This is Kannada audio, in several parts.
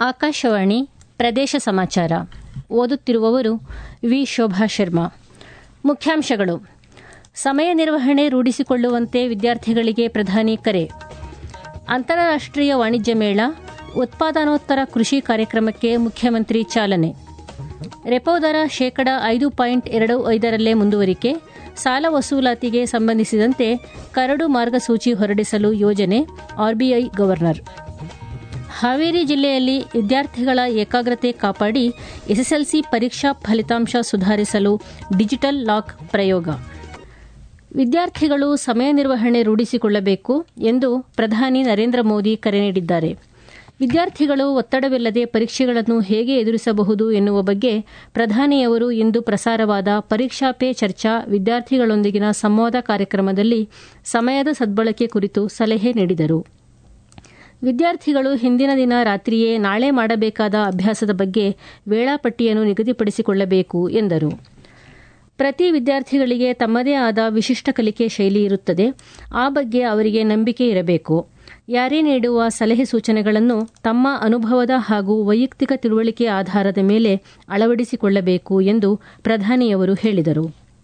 ಆಕಾಶವಾಣಿ ಪ್ರದೇಶ ಸಮಾಚಾರ ಓದುತ್ತಿರುವವರು ವಿ ಶೋಭಾ ಶರ್ಮಾ ಮುಖ್ಯಾಂಶಗಳು ಸಮಯ ನಿರ್ವಹಣೆ ರೂಢಿಸಿಕೊಳ್ಳುವಂತೆ ವಿದ್ಯಾರ್ಥಿಗಳಿಗೆ ಪ್ರಧಾನಿ ಕರೆ ಅಂತಾರಾಷ್ಟ್ರೀಯ ವಾಣಿಜ್ಯ ಮೇಳ ಉತ್ಪಾದನೋತ್ತರ ಕೃಷಿ ಕಾರ್ಯಕ್ರಮಕ್ಕೆ ಮುಖ್ಯಮಂತ್ರಿ ಚಾಲನೆ ರೆಪೋ ದರ ಶೇಕಡ ಐದು ಪಾಯಿಂಟ್ ಎರಡು ಐದರಲ್ಲೇ ಮುಂದುವರಿಕೆ ಸಾಲ ವಸೂಲಾತಿಗೆ ಸಂಬಂಧಿಸಿದಂತೆ ಕರಡು ಮಾರ್ಗಸೂಚಿ ಹೊರಡಿಸಲು ಯೋಜನೆ ಆರ್ಬಿಐ ಗವರ್ನರ್ ಹಾವೇರಿ ಜಿಲ್ಲೆಯಲ್ಲಿ ವಿದ್ಯಾರ್ಥಿಗಳ ಏಕಾಗ್ರತೆ ಕಾಪಾಡಿ ಎಸ್ಎಸ್ಎಲ್ಸಿ ಪರೀಕ್ಷಾ ಫಲಿತಾಂಶ ಸುಧಾರಿಸಲು ಡಿಜಿಟಲ್ ಲಾಕ್ ಪ್ರಯೋಗ ವಿದ್ಯಾರ್ಥಿಗಳು ಸಮಯ ನಿರ್ವಹಣೆ ರೂಢಿಸಿಕೊಳ್ಳಬೇಕು ಎಂದು ಪ್ರಧಾನಿ ನರೇಂದ್ರ ಮೋದಿ ಕರೆ ನೀಡಿದ್ದಾರೆ ವಿದ್ಯಾರ್ಥಿಗಳು ಒತ್ತಡವಿಲ್ಲದೆ ಪರೀಕ್ಷೆಗಳನ್ನು ಹೇಗೆ ಎದುರಿಸಬಹುದು ಎನ್ನುವ ಬಗ್ಗೆ ಪ್ರಧಾನಿಯವರು ಇಂದು ಪ್ರಸಾರವಾದ ಪರೀಕ್ಷಾ ಪೇ ಚರ್ಚಾ ವಿದ್ಯಾರ್ಥಿಗಳೊಂದಿಗಿನ ಸಂವಾದ ಕಾರ್ಯಕ್ರಮದಲ್ಲಿ ಸಮಯದ ಸದ್ಬಳಕೆ ಕುರಿತು ಸಲಹೆ ನೀಡಿದರು ವಿದ್ಯಾರ್ಥಿಗಳು ಹಿಂದಿನ ದಿನ ರಾತ್ರಿಯೇ ನಾಳೆ ಮಾಡಬೇಕಾದ ಅಭ್ಯಾಸದ ಬಗ್ಗೆ ವೇಳಾಪಟ್ಟಿಯನ್ನು ನಿಗದಿಪಡಿಸಿಕೊಳ್ಳಬೇಕು ಎಂದರು ಪ್ರತಿ ವಿದ್ಯಾರ್ಥಿಗಳಿಗೆ ತಮ್ಮದೇ ಆದ ವಿಶಿಷ್ಟ ಕಲಿಕೆ ಶೈಲಿ ಇರುತ್ತದೆ ಆ ಬಗ್ಗೆ ಅವರಿಗೆ ನಂಬಿಕೆ ಇರಬೇಕು ಯಾರೇ ನೀಡುವ ಸಲಹೆ ಸೂಚನೆಗಳನ್ನು ತಮ್ಮ ಅನುಭವದ ಹಾಗೂ ವೈಯಕ್ತಿಕ ತಿಳುವಳಿಕೆ ಆಧಾರದ ಮೇಲೆ ಅಳವಡಿಸಿಕೊಳ್ಳಬೇಕು ಎಂದು ಪ್ರಧಾನಿಯವರು ಹೇಳಿದರು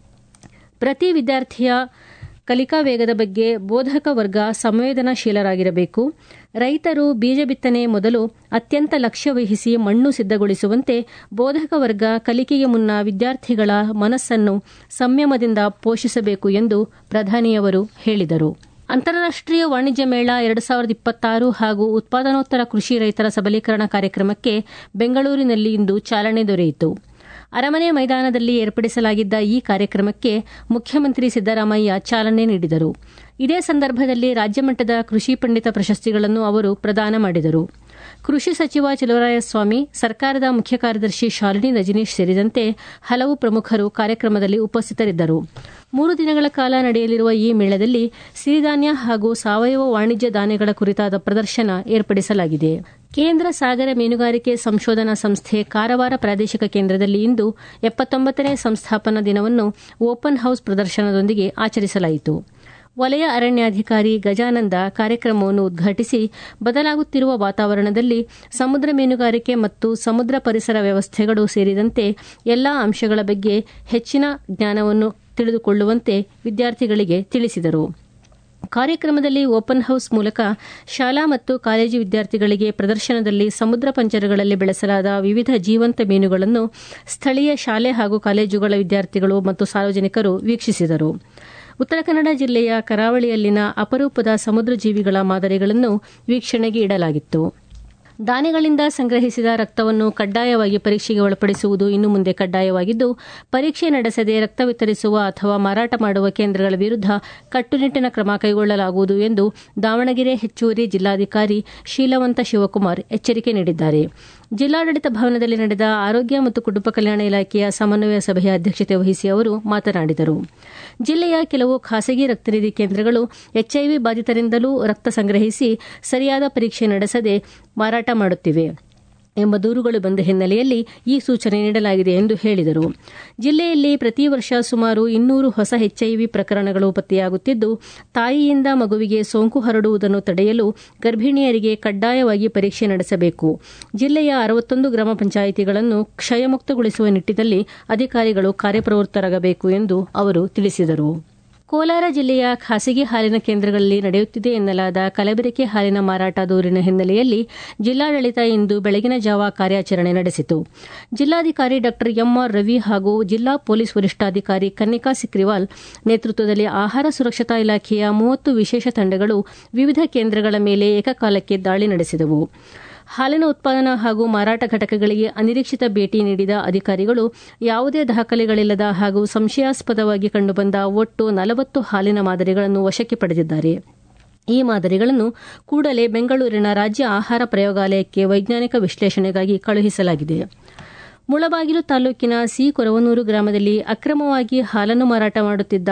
ಪ್ರತಿ ವಿದ್ಯಾರ್ಥಿಯ ಕಲಿಕಾ ವೇಗದ ಬಗ್ಗೆ ಬೋಧಕ ವರ್ಗ ಸಂವೇದನಾಶೀಲರಾಗಿರಬೇಕು ರೈತರು ಬೀಜ ಬಿತ್ತನೆ ಮೊದಲು ಅತ್ಯಂತ ಲಕ್ಷ್ಯ ವಹಿಸಿ ಮಣ್ಣು ಸಿದ್ಧಗೊಳಿಸುವಂತೆ ಬೋಧಕ ವರ್ಗ ಕಲಿಕೆಗೆ ಮುನ್ನ ವಿದ್ಯಾರ್ಥಿಗಳ ಮನಸ್ಸನ್ನು ಸಂಯಮದಿಂದ ಪೋಷಿಸಬೇಕು ಎಂದು ಪ್ರಧಾನಿಯವರು ಹೇಳಿದರು ಅಂತಾರಾಷ್ಟ್ರೀಯ ವಾಣಿಜ್ಯ ಮೇಳ ಎರಡು ಸಾವಿರದ ಇಪ್ಪತ್ತಾರು ಹಾಗೂ ಉತ್ಪಾದನೋತ್ತರ ಕೃಷಿ ರೈತರ ಸಬಲೀಕರಣ ಕಾರ್ಯಕ್ರಮಕ್ಕೆ ಬೆಂಗಳೂರಿನಲ್ಲಿ ಇಂದು ಚಾಲನೆ ದೊರೆಯಿತು ಅರಮನೆ ಮೈದಾನದಲ್ಲಿ ಏರ್ಪಡಿಸಲಾಗಿದ್ದ ಈ ಕಾರ್ಯಕ್ರಮಕ್ಕೆ ಮುಖ್ಯಮಂತ್ರಿ ಸಿದ್ದರಾಮಯ್ಯ ಚಾಲನೆ ನೀಡಿದರು ಇದೇ ಸಂದರ್ಭದಲ್ಲಿ ರಾಜ್ಯಮಟ್ಟದ ಕೃಷಿ ಪಂಡಿತ ಪ್ರಶಸ್ತಿಗಳನ್ನು ಅವರು ಪ್ರದಾನ ಮಾಡಿದರು ಕೃಷಿ ಸಚಿವ ಚಲುವರಾಯಸ್ವಾಮಿ ಸರ್ಕಾರದ ಮುಖ್ಯ ಕಾರ್ಯದರ್ಶಿ ಶಾಲಿನಿ ರಜನೀಶ್ ಸೇರಿದಂತೆ ಹಲವು ಪ್ರಮುಖರು ಕಾರ್ಯಕ್ರಮದಲ್ಲಿ ಉಪಸ್ಥಿತರಿದ್ದರು ಮೂರು ದಿನಗಳ ಕಾಲ ನಡೆಯಲಿರುವ ಈ ಮೇಳದಲ್ಲಿ ಸಿರಿಧಾನ್ಯ ಹಾಗೂ ಸಾವಯವ ವಾಣಿಜ್ಯ ಧಾನ್ಯಗಳ ಕುರಿತಾದ ಪ್ರದರ್ಶನ ಏರ್ಪಡಿಸಲಾಗಿದೆ ಕೇಂದ್ರ ಸಾಗರ ಮೀನುಗಾರಿಕೆ ಸಂಶೋಧನಾ ಸಂಸ್ಥೆ ಕಾರವಾರ ಪ್ರಾದೇಶಿಕ ಕೇಂದ್ರದಲ್ಲಿ ಇಂದು ಎಪ್ಪತ್ತೊಂಬತ್ತನೇ ಸಂಸ್ಥಾಪನಾ ದಿನವನ್ನು ಓಪನ್ ಹೌಸ್ ಪ್ರದರ್ಶನದೊಂದಿಗೆ ಆಚರಿಸಲಾಯಿತು ವಲಯ ಅರಣ್ಯಾಧಿಕಾರಿ ಗಜಾನಂದ ಕಾರ್ಯಕ್ರಮವನ್ನು ಉದ್ಘಾಟಿಸಿ ಬದಲಾಗುತ್ತಿರುವ ವಾತಾವರಣದಲ್ಲಿ ಸಮುದ್ರ ಮೀನುಗಾರಿಕೆ ಮತ್ತು ಸಮುದ್ರ ಪರಿಸರ ವ್ಯವಸ್ಥೆಗಳು ಸೇರಿದಂತೆ ಎಲ್ಲಾ ಅಂಶಗಳ ಬಗ್ಗೆ ಹೆಚ್ಚಿನ ಜ್ಞಾನವನ್ನು ತಿಳಿದುಕೊಳ್ಳುವಂತೆ ವಿದ್ಯಾರ್ಥಿಗಳಿಗೆ ತಿಳಿಸಿದರು ಕಾರ್ಯಕ್ರಮದಲ್ಲಿ ಓಪನ್ ಹೌಸ್ ಮೂಲಕ ಶಾಲಾ ಮತ್ತು ಕಾಲೇಜು ವಿದ್ಯಾರ್ಥಿಗಳಿಗೆ ಪ್ರದರ್ಶನದಲ್ಲಿ ಸಮುದ್ರ ಪಂಜರಗಳಲ್ಲಿ ಬೆಳೆಸಲಾದ ವಿವಿಧ ಜೀವಂತ ಮೀನುಗಳನ್ನು ಸ್ಥಳೀಯ ಶಾಲೆ ಹಾಗೂ ಕಾಲೇಜುಗಳ ವಿದ್ಯಾರ್ಥಿಗಳು ಮತ್ತು ಸಾರ್ವಜನಿಕರು ವೀಕ್ಷಿಸಿದರು ಉತ್ತರ ಕನ್ನಡ ಜಿಲ್ಲೆಯ ಕರಾವಳಿಯಲ್ಲಿನ ಅಪರೂಪದ ಸಮುದ್ರ ಜೀವಿಗಳ ಮಾದರಿಗಳನ್ನು ವೀಕ್ಷಣೆಗೆ ಇಡಲಾಗಿತ್ತು ದಾನಿಗಳಿಂದ ಸಂಗ್ರಹಿಸಿದ ರಕ್ತವನ್ನು ಕಡ್ಡಾಯವಾಗಿ ಪರೀಕ್ಷೆಗೆ ಒಳಪಡಿಸುವುದು ಇನ್ನು ಮುಂದೆ ಕಡ್ಡಾಯವಾಗಿದ್ದು ಪರೀಕ್ಷೆ ನಡೆಸದೆ ರಕ್ತ ವಿತರಿಸುವ ಅಥವಾ ಮಾರಾಟ ಮಾಡುವ ಕೇಂದ್ರಗಳ ವಿರುದ್ಧ ಕಟ್ಟುನಿಟ್ಟಿನ ಕ್ರಮ ಕೈಗೊಳ್ಳಲಾಗುವುದು ಎಂದು ದಾವಣಗೆರೆ ಹೆಚ್ಚುವರಿ ಜಿಲ್ಲಾಧಿಕಾರಿ ಶೀಲವಂತ ಶಿವಕುಮಾರ್ ಎಚ್ಚರಿಕೆ ನೀಡಿದ್ದಾರೆ ಜಿಲ್ಲಾಡಳಿತ ಭವನದಲ್ಲಿ ನಡೆದ ಆರೋಗ್ಯ ಮತ್ತು ಕುಟುಂಬ ಕಲ್ಯಾಣ ಇಲಾಖೆಯ ಸಮನ್ವಯ ಸಭೆಯ ಅಧ್ಯಕ್ಷತೆ ವಹಿಸಿ ಅವರು ಮಾತನಾಡಿದರು ಜಿಲ್ಲೆಯ ಕೆಲವು ಖಾಸಗಿ ರಕ್ತನಿಧಿ ಕೇಂದ್ರಗಳು ಎಚ್ಐವಿ ಬಾಧಿತರಿಂದಲೂ ರಕ್ತ ಸಂಗ್ರಹಿಸಿ ಸರಿಯಾದ ಪರೀಕ್ಷೆ ನಡೆಸದೆ ಮಾರಾಟ ಮಾಡುತ್ತಿವೆ ಎಂಬ ದೂರುಗಳು ಬಂದ ಹಿನ್ನೆಲೆಯಲ್ಲಿ ಈ ಸೂಚನೆ ನೀಡಲಾಗಿದೆ ಎಂದು ಹೇಳಿದರು ಜಿಲ್ಲೆಯಲ್ಲಿ ಪ್ರತಿ ವರ್ಷ ಸುಮಾರು ಇನ್ನೂರು ಹೊಸ ಎಚ್ಐವಿ ಪ್ರಕರಣಗಳು ಪತ್ತೆಯಾಗುತ್ತಿದ್ದು ತಾಯಿಯಿಂದ ಮಗುವಿಗೆ ಸೋಂಕು ಹರಡುವುದನ್ನು ತಡೆಯಲು ಗರ್ಭಿಣಿಯರಿಗೆ ಕಡ್ಡಾಯವಾಗಿ ಪರೀಕ್ಷೆ ನಡೆಸಬೇಕು ಜಿಲ್ಲೆಯ ಅರವತ್ತೊಂದು ಗ್ರಾಮ ಪಂಚಾಯಿತಿಗಳನ್ನು ಕ್ಷಯಮುಕ್ತಗೊಳಿಸುವ ನಿಟ್ಟಿನಲ್ಲಿ ಅಧಿಕಾರಿಗಳು ಕಾರ್ಯಪ್ರವೃತ್ತರಾಗಬೇಕು ಎಂದು ಅವರು ತಿಳಿಸಿದರು ಕೋಲಾರ ಜಿಲ್ಲೆಯ ಖಾಸಗಿ ಹಾಲಿನ ಕೇಂದ್ರಗಳಲ್ಲಿ ನಡೆಯುತ್ತಿದೆ ಎನ್ನಲಾದ ಕಲಬೆರಕೆ ಹಾಲಿನ ಮಾರಾಟ ದೂರಿನ ಹಿನ್ನೆಲೆಯಲ್ಲಿ ಜಿಲ್ಲಾಡಳಿತ ಇಂದು ಬೆಳಗಿನ ಜಾವ ಕಾರ್ಯಾಚರಣೆ ನಡೆಸಿತು ಜಿಲ್ಲಾಧಿಕಾರಿ ಡಾ ಎಂಆರ್ ರವಿ ಹಾಗೂ ಜಿಲ್ಲಾ ಪೊಲೀಸ್ ವರಿಷ್ಠಾಧಿಕಾರಿ ಕನ್ನಿಕಾ ಸಿಕ್ರಿವಾಲ್ ನೇತೃತ್ವದಲ್ಲಿ ಆಹಾರ ಸುರಕ್ಷತಾ ಇಲಾಖೆಯ ಮೂವತ್ತು ವಿಶೇಷ ತಂಡಗಳು ವಿವಿಧ ಕೇಂದ್ರಗಳ ಮೇಲೆ ಏಕಕಾಲಕ್ಕೆ ದಾಳಿ ನಡೆಸಿದವು ಹಾಲಿನ ಉತ್ಪಾದನಾ ಹಾಗೂ ಮಾರಾಟ ಘಟಕಗಳಿಗೆ ಅನಿರೀಕ್ಷಿತ ಭೇಟಿ ನೀಡಿದ ಅಧಿಕಾರಿಗಳು ಯಾವುದೇ ದಾಖಲೆಗಳಿಲ್ಲದ ಹಾಗೂ ಸಂಶಯಾಸ್ಪದವಾಗಿ ಕಂಡುಬಂದ ಒಟ್ಟು ನಲವತ್ತು ಹಾಲಿನ ಮಾದರಿಗಳನ್ನು ವಶಕ್ಕೆ ಪಡೆದಿದ್ದಾರೆ ಈ ಮಾದರಿಗಳನ್ನು ಕೂಡಲೇ ಬೆಂಗಳೂರಿನ ರಾಜ್ಯ ಆಹಾರ ಪ್ರಯೋಗಾಲಯಕ್ಕೆ ವೈಜ್ಞಾನಿಕ ವಿಶ್ಲೇಷಣೆಗಾಗಿ ಕಳುಹಿಸಲಾಗಿದೆ ಮುಳಬಾಗಿಲು ತಾಲೂಕಿನ ಸಿ ಕೊರವನೂರು ಗ್ರಾಮದಲ್ಲಿ ಅಕ್ರಮವಾಗಿ ಹಾಲನ್ನು ಮಾರಾಟ ಮಾಡುತ್ತಿದ್ದ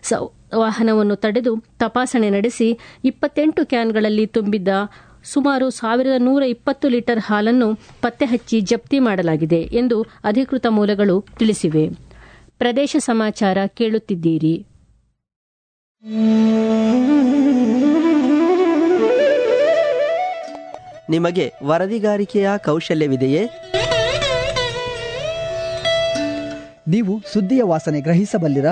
ವಾಹನವನ್ನು ತಡೆದು ತಪಾಸಣೆ ನಡೆಸಿ ಇಪ್ಪತ್ತೆಂಟು ಕ್ಯಾನ್ಗಳಲ್ಲಿ ತುಂಬಿದ್ದ ಸುಮಾರು ಸಾವಿರದ ನೂರ ಇಪ್ಪತ್ತು ಲೀಟರ್ ಹಾಲನ್ನು ಪತ್ತೆ ಹಚ್ಚಿ ಜಪ್ತಿ ಮಾಡಲಾಗಿದೆ ಎಂದು ಅಧಿಕೃತ ಮೂಲಗಳು ತಿಳಿಸಿವೆ ಪ್ರದೇಶ ಸಮಾಚಾರ ಕೇಳುತ್ತಿದ್ದೀರಿ ನಿಮಗೆ ವರದಿಗಾರಿಕೆಯ ಕೌಶಲ್ಯವಿದೆಯೇ ನೀವು ಸುದ್ದಿಯ ವಾಸನೆ ಗ್ರಹಿಸಬಲ್ಲಿರಾ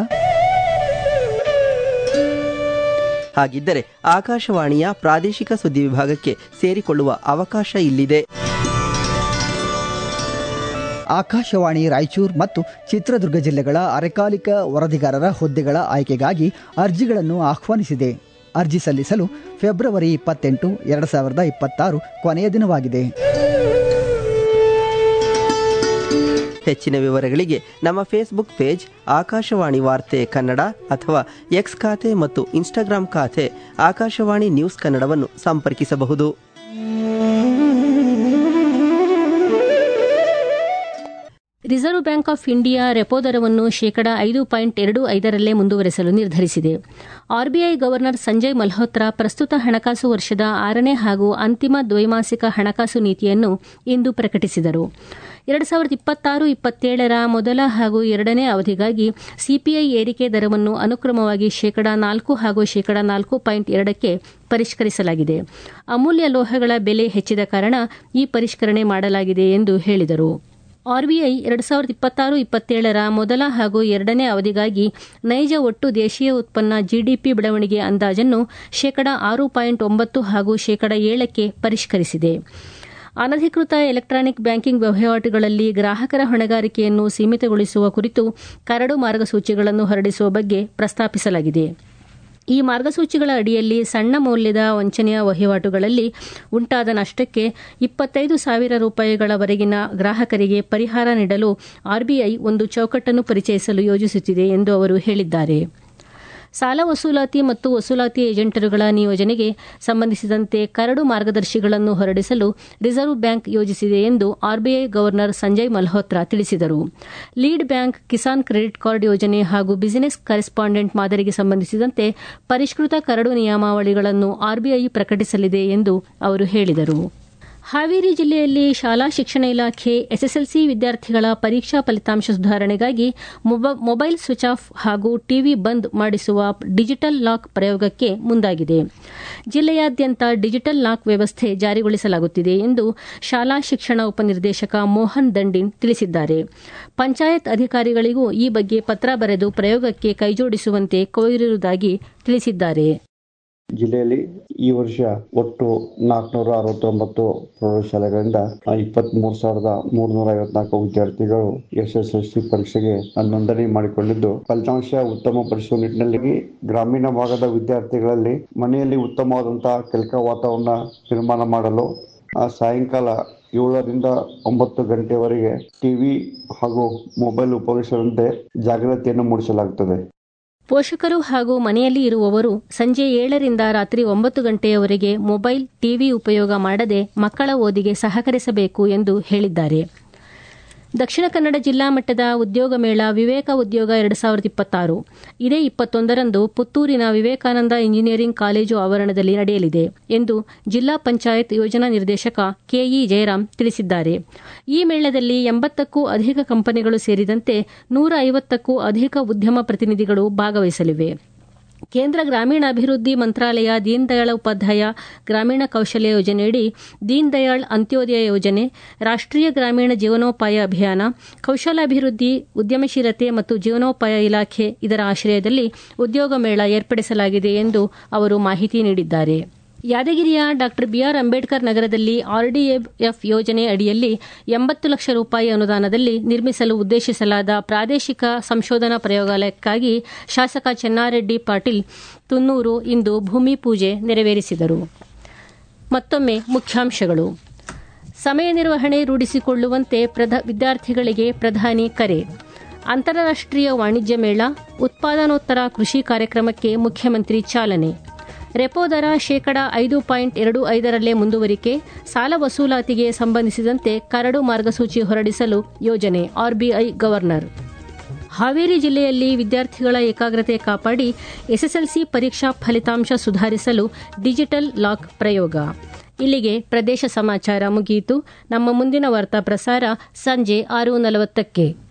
ಹಾಗಿದ್ದರೆ ಆಕಾಶವಾಣಿಯ ಪ್ರಾದೇಶಿಕ ಸುದ್ದಿ ವಿಭಾಗಕ್ಕೆ ಸೇರಿಕೊಳ್ಳುವ ಅವಕಾಶ ಇಲ್ಲಿದೆ ಆಕಾಶವಾಣಿ ರಾಯಚೂರು ಮತ್ತು ಚಿತ್ರದುರ್ಗ ಜಿಲ್ಲೆಗಳ ಅರೆಕಾಲಿಕ ವರದಿಗಾರರ ಹುದ್ದೆಗಳ ಆಯ್ಕೆಗಾಗಿ ಅರ್ಜಿಗಳನ್ನು ಆಹ್ವಾನಿಸಿದೆ ಅರ್ಜಿ ಸಲ್ಲಿಸಲು ಫೆಬ್ರವರಿ ಇಪ್ಪತ್ತೆಂಟು ಎರಡು ಸಾವಿರದ ಇಪ್ಪತ್ತಾರು ಕೊನೆಯ ದಿನವಾಗಿದೆ ಹೆಚ್ಚಿನ ವಿವರಗಳಿಗೆ ನಮ್ಮ ಫೇಸ್ಬುಕ್ ಪೇಜ್ ಆಕಾಶವಾಣಿ ವಾರ್ತೆ ಕನ್ನಡ ಅಥವಾ ಎಕ್ಸ್ ಖಾತೆ ಮತ್ತು ಇನ್ಸ್ಟಾಗ್ರಾಂ ಖಾತೆ ಆಕಾಶವಾಣಿ ನ್ಯೂಸ್ ಕನ್ನಡವನ್ನು ಸಂಪರ್ಕಿಸಬಹುದು Reserve Bank of India repo ದರವನ್ನು ಶೇಕಡಾ ಐದು ಪಾಯಿಂಟ್ ಎರಡು ಐದರಲ್ಲೇ ಮುಂದುವರೆಸಲು ನಿರ್ಧರಿಸಿದೆ ಆರ್ಬಿಐ ಗವರ್ನರ್ ಸಂಜಯ್ ಮಲ್ಹೋತ್ರಾ ಪ್ರಸ್ತುತ ಹಣಕಾಸು ವರ್ಷದ ಆರನೇ ಹಾಗೂ ಅಂತಿಮ ದ್ವೈಮಾಸಿಕ ಹಣಕಾಸು ನೀತಿಯನ್ನು ಇಂದು ಪ್ರಕಟಿಸಿದರು ಎರಡು ಸಾವಿರದ ಇಪ್ಪತ್ತಾರು ಇಪ್ಪತ್ತೇಳರ ಮೊದಲ ಹಾಗೂ ಎರಡನೇ ಅವಧಿಗಾಗಿ ಸಿಪಿಐ ಏರಿಕೆ ದರವನ್ನು ಅನುಕ್ರಮವಾಗಿ ಶೇಕಡಾ ನಾಲ್ಕು ಹಾಗೂ ಶೇಕಡಾ ನಾಲ್ಕು ಪಾಯಿಂಟ್ ಎರಡಕ್ಕೆ ಪರಿಷ್ಕರಿಸಲಾಗಿದೆ ಅಮೂಲ್ಯ ಲೋಹಗಳ ಬೆಲೆ ಹೆಚ್ಚಿದ ಕಾರಣ ಈ ಪರಿಷ್ಕರಣೆ ಮಾಡಲಾಗಿದೆ ಎಂದು ಹೇಳಿದರು ಆರ್ಬಿಐ ಎರಡು ಸಾವಿರದ ಇಪ್ಪತ್ತಾರು ಇಪ್ಪತ್ತೇಳರ ಮೊದಲ ಹಾಗೂ ಎರಡನೇ ಅವಧಿಗಾಗಿ ನೈಜ ಒಟ್ಟು ದೇಶೀಯ ಉತ್ಪನ್ನ ಜಿಡಿಪಿ ಬೆಳವಣಿಗೆ ಅಂದಾಜನ್ನು ಶೇಕಡಾ ಆರು ಪಾಯಿಂಟ್ ಒಂಬತ್ತು ಹಾಗೂ ಶೇಕಡಾ ಏಳಕ್ಕೆ ಪರಿಷ್ಕರಿಸಿದೆ ಅನಧಿಕೃತ ಎಲೆಕ್ಟ್ರಾನಿಕ್ ಬ್ಯಾಂಕಿಂಗ್ ವಹಿವಾಟುಗಳಲ್ಲಿ ಗ್ರಾಹಕರ ಹೊಣೆಗಾರಿಕೆಯನ್ನು ಸೀಮಿತಗೊಳಿಸುವ ಕುರಿತು ಕರಡು ಮಾರ್ಗಸೂಚಿಗಳನ್ನು ಹೊರಡಿಸುವ ಬಗ್ಗೆ ಪ್ರಸ್ತಾಪಿಸಲಾಗಿದೆ ಈ ಮಾರ್ಗಸೂಚಿಗಳ ಅಡಿಯಲ್ಲಿ ಸಣ್ಣ ಮೌಲ್ಯದ ವಂಚನೆಯ ವಹಿವಾಟುಗಳಲ್ಲಿ ಉಂಟಾದ ನಷ್ಟಕ್ಕೆ ಇಪ್ಪತ್ತೈದು ಸಾವಿರ ರೂಪಾಯಿಗಳವರೆಗಿನ ಗ್ರಾಹಕರಿಗೆ ಪರಿಹಾರ ನೀಡಲು ಆರ್ಬಿಐ ಒಂದು ಚೌಕಟ್ಟನ್ನು ಪರಿಚಯಿಸಲು ಯೋಜಿಸುತ್ತಿದೆ ಎಂದು ಅವರು ಹೇಳಿದ್ದಾರೆ ಸಾಲ ವಸೂಲಾತಿ ಮತ್ತು ವಸೂಲಾತಿ ಏಜೆಂಟರುಗಳ ನಿಯೋಜನೆಗೆ ಸಂಬಂಧಿಸಿದಂತೆ ಕರಡು ಮಾರ್ಗದರ್ಶಿಗಳನ್ನು ಹೊರಡಿಸಲು ರಿಸರ್ವ್ ಬ್ಯಾಂಕ್ ಯೋಜಿಸಿದೆ ಎಂದು ಆರ್ಬಿಐ ಗವರ್ನರ್ ಸಂಜಯ್ ಮಲ್ಹೋತ್ರಾ ತಿಳಿಸಿದರು lead bank Kisan credit card ಯೋಜನೆ ಹಾಗೂ ಬಿಸಿನೆಸ್ ಕರೆಸ್ಪಾಂಡೆಂಟ್ ಮಾದರಿಗೆ ಸಂಬಂಧಿಸಿದಂತೆ ಪರಿಷ್ಕೃತ ಕರಡು ನಿಯಮಾವಳಿಗಳನ್ನು ಆರ್ಬಿಐ ಪ್ರಕಟಿಸಲಿದೆ ಎಂದು ಅವರು ಹೇಳಿದರು ಹಾವೇರಿ ಜಿಲ್ಲೆಯಲ್ಲಿ ಶಾಲಾ ಶಿಕ್ಷಣ ಇಲಾಖೆ ಎಸ್ಎಸ್ಎಲ್ಸಿ ವಿದ್ಯಾರ್ಥಿಗಳ ಪರೀಕ್ಷಾ ಫಲಿತಾಂಶ ಸುಧಾರಣೆಗಾಗಿ ಮೊಬೈಲ್ ಸ್ವಿಚ್ ಆಫ್ ಹಾಗೂ ಟಿವಿ ಬಂದ್ ಮಾಡಿಸುವ ಡಿಜಿಟಲ್ ಲಾಕ್ ಪ್ರಯೋಗಕ್ಕೆ ಮುಂದಾಗಿದೆ ಜಿಲ್ಲೆಯಾದ್ಯಂತ ಡಿಜಿಟಲ್ ಲಾಕ್ ವ್ಯವಸ್ಥೆ ಜಾರಿಗೊಳಿಸಲಾಗುತ್ತಿದೆ ಎಂದು ಶಾಲಾ ಶಿಕ್ಷಣ ಉಪನಿರ್ದೇಶಕ ಮೋಹನ್ ದಂಡಿನ್ ತಿಳಿಸಿದ್ದಾರೆ ಪಂಚಾಯತ್ ಅಧಿಕಾರಿಗಳಿಗೂ ಈ ಬಗ್ಗೆ ಪತ್ರ ಬರೆದು ಪ್ರಯೋಗಕ್ಕೆ ಕೈಜೋಡಿಸುವಂತೆ ಕೋರಿರುವುದಾಗಿ ತಿಳಿಸಿದ್ದಾರೆ ಜಿಲ್ಲೆಯಲ್ಲಿ ಈ ವರ್ಷ ಒಟ್ಟು ನಾಲ್ಕುನೂರ ಅರವತ್ತೊಂಬತ್ತು ಪ್ರೌಢಶಾಲೆಗಳಿಂದ ಇಪ್ಪತ್ತ್ ಮೂರು ಸಾವಿರದ ಮೂರ್ನೂರ ಐವತ್ನಾಲ್ಕು ವಿದ್ಯಾರ್ಥಿಗಳು ಎಸ್ ಎಸ್ ಎಲ್ ಸಿ ಪರೀಕ್ಷೆಗೆ ನೋಂದಣಿ ಮಾಡಿಕೊಂಡಿದ್ದು ಫಲಿತಾಂಶ ಉತ್ತಮಪಡಿಸುವ ನಿಟ್ಟಿನಲ್ಲಿ ಗ್ರಾಮೀಣ ಭಾಗದ ವಿದ್ಯಾರ್ಥಿಗಳಲ್ಲಿ ಮನೆಯಲ್ಲಿ ಉತ್ತಮವಾದಂತಹ ಕಲಿಕಾ ವಾತಾವರಣ ನಿರ್ಮಾಣ ಮಾಡಲು ಸಾಯಂಕಾಲ ಏಳರಿಂದ ಒಂಬತ್ತು ಗಂಟೆವರೆಗೆ ಟಿವಿ ಹಾಗೂ ಮೊಬೈಲ್ ಉಪಯೋಗಿಸದಂತೆ ಜಾಗೃತಿಯನ್ನು ಮೂಡಿಸಲಾಗುತ್ತದೆ ಪೋಷಕರು ಹಾಗೂ ಮನೆಯಲ್ಲಿ ಇರುವವರು ಸಂಜೆ ಏಳರಿಂದ ರಾತ್ರಿ ಒಂಬತ್ತು ಗಂಟೆಯವರೆಗೆ ಮೊಬೈಲ್ ಟಿವಿ ಉಪಯೋಗ ಮಾಡದೆ ಮಕ್ಕಳ ಓದಿಗೆ ಸಹಕರಿಸಬೇಕು ಎಂದು ಹೇಳಿದ್ದಾರೆ ದಕ್ಷಿಣ ಕನ್ನಡ ಜಿಲ್ಲಾ ಮಟ್ಟದ ಉದ್ಯೋಗ ಮೇಳ ವಿವೇಕ ಉದ್ಯೋಗ ಎರಡು ಸಾವಿರದ ಇಪ್ಪತ್ತಾರು ಇದೇ ಇಪ್ಪತ್ತೊಂದರಂದು ಪುತ್ತೂರಿನ ವಿವೇಕಾನಂದ ಇಂಜಿನಿಯರಿಂಗ್ ಕಾಲೇಜು ಆವರಣದಲ್ಲಿ ನಡೆಯಲಿದೆ ಎಂದು ಜಿಲ್ಲಾ ಪಂಚಾಯತ್ ಯೋಜನಾ ನಿರ್ದೇಶಕ ಕೆಇ ಜಯರಾಮ್ ತಿಳಿಸಿದ್ದಾರೆ ಈ ಮೇಳದಲ್ಲಿ ಎಂಬತ್ತಕ್ಕೂ ಅಧಿಕ ಕಂಪನಿಗಳು ಸೇರಿದಂತೆ ನೂರ ಐವತ್ತಕ್ಕೂ ಅಧಿಕ ಉದ್ಯಮ ಪ್ರತಿನಿಧಿಗಳು ಭಾಗವಹಿಸಲಿವೆ ಕೇಂದ್ರ ಗ್ರಾಮೀಣಾಭಿವೃದ್ಧಿ ಮಂತ್ರಾಲಯ ದೀನ್ ದಯಾಳ್ ಉಪಾಧ್ಯಾಯ ಗ್ರಾಮೀಣ ಕೌಶಲ್ಯ ಯೋಜನೆಯಡಿ ದೀನ್ ದಯಾಳ್ ಅಂತ್ಯೋದಯ ಯೋಜನೆ ರಾಷ್ಟ್ರೀಯ ಗ್ರಾಮೀಣ ಜೀವನೋಪಾಯ ಅಭಿಯಾನ ಕೌಶಲಾಭಿವೃದ್ಧಿ ಉದ್ಯಮಶೀಲತೆ ಮತ್ತು ಜೀವನೋಪಾಯ ಇಲಾಖೆ ಇದರ ಆಶ್ರಯದಲ್ಲಿ ಉದ್ಯೋಗ ಮೇಳ ಏರ್ಪಡಿಸಲಾಗಿದೆ ಎಂದು ಅವರು ಮಾಹಿತಿ ನೀಡಿದ್ದಾರೆ ಯಾದಗಿರಿಯ ಡಾ ಬಿಆರ್ ಅಂಬೇಡ್ಕರ್ ನಗರದಲ್ಲಿ ಆರ್ಡಿಎಫ್ ಯೋಜನೆ ಅಡಿಯಲ್ಲಿ ಎಂಬತ್ತು ಲಕ್ಷ ರೂಪಾಯಿ ಅನುದಾನದಲ್ಲಿ ನಿರ್ಮಿಸಲು ಉದ್ದೇಶಿಸಲಾದ ಪ್ರಾದೇಶಿಕ ಸಂಶೋಧನಾ ಪ್ರಯೋಗಾಲಯಕ್ಕಾಗಿ ಶಾಸಕ ಚೆನ್ನಾರೆಡ್ಡಿ ಪಾಟೀಲ್ ತುನ್ನೂರು ಇಂದು ಭೂಮಿ ಪೂಜೆ ನೆರವೇರಿಸಿದರು ಮತ್ತೊಮ್ಮೆ ಮುಖ್ಯಾಂಶಗಳು ಸಮಯ ನಿರ್ವಹಣೆ ರೂಢಿಸಿಕೊಳ್ಳುವಂತೆ ವಿದ್ಯಾರ್ಥಿಗಳಿಗೆ ಪ್ರಧಾನಿ ಕರೆ ಅಂತಾರಾಷ್ಟ್ರೀಯ ವಾಣಿಜ್ಯ ಮೇಳ ಉತ್ಪಾದನೋತ್ತರ ಕೃಷಿ ಕಾರ್ಯಕ್ರಮಕ್ಕೆ ಮುಖ್ಯಮಂತ್ರಿ ಚಾಲನೆ ರೆಪೋ ದರ ಶೇಕಡ ಐದು ಪಾಯಿಂಟ್ ಎರಡು ಐದರಲ್ಲೇ ಮುಂದುವರಿಕೆ ಸಾಲ ವಸೂಲಾತಿಗೆ ಸಂಬಂಧಿಸಿದಂತೆ ಕರಡು ಮಾರ್ಗಸೂಚಿ ಹೊರಡಿಸಲು ಯೋಜನೆ ಆರ್ಬಿಐ ಗವರ್ನರ್ ಹಾವೇರಿ ಜಿಲ್ಲೆಯಲ್ಲಿ ವಿದ್ಯಾರ್ಥಿಗಳ ಏಕಾಗ್ರತೆ ಕಾಪಾಡಿ ಎಸ್ಎಸ್ಎಲ್ಸಿ ಪರೀಕ್ಷಾ ಫಲಿತಾಂಶ ಸುಧಾರಿಸಲು ಡಿಜಿಟಲ್ ಲಾಕ್ ಪ್ರಯೋಗ ಇಲ್ಲಿಗೆ ಪ್ರದೇಶ ಸಮಾಚಾರ ಮುಗಿಯಿತು ನಮ್ಮ ಮುಂದಿನ ವಾರ್ತಾ ಪ್ರಸಾರ ಸಂಜೆ ಆರು ನಲವತ್ತಕ್ಕೆ